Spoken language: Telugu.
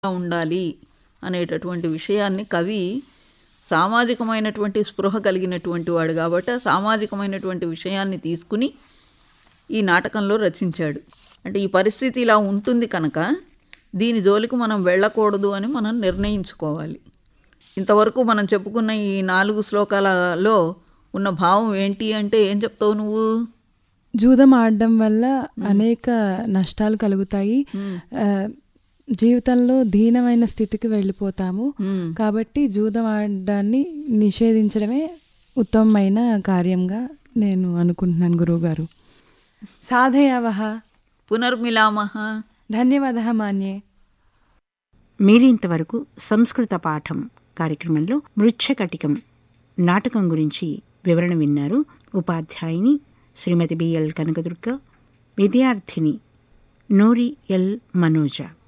ఉండాలి అనేటటువంటి విషయాన్ని కవి సామాజికమైనటువంటి స్పృహ కలిగినటువంటి వాడు కాబట్టి ఆ సామాజికమైనటువంటి విషయాన్ని తీసుకుని ఈ నాటకంలో రచించాడు అంటే ఈ పరిస్థితి ఇలా ఉంటుంది కనుక దీని జోలికి మనం వెళ్ళకూడదు అని మనం నిర్ణయించుకోవాలి ఇంతవరకు మనం చెప్పుకున్న ఈ నాలుగు శ్లోకాలలో ఉన్న భావం ఏంటి అంటే ఏం చెప్తావు నువ్వు జూదం ఆడడం వల్ల అనేక నష్టాలు కలుగుతాయి ఆ, జీవితంలో దీనమైన స్థితికి వెళ్ళిపోతాము మ్మ్. కాబట్టి జూదం ఆడడాన్ని నిషేధించడమే ఉత్తమమైన కార్యంగా నేను అనుకుంటున్నాను గురువుగారు సాధయావహ పునర్మిలామహ ధన్యవాద మాన్యే మీరింతవరకు సంస్కృత పాఠం కార్యక్రమంలో మృచ్ఛకటికం నాటకం గురించి వివరణ విన్నారు ఉపాధ్యాయుని శ్రీమతి బిఎల్ కనకదుర్గ విద్యార్థిని నూరి ఎల్ మనోజ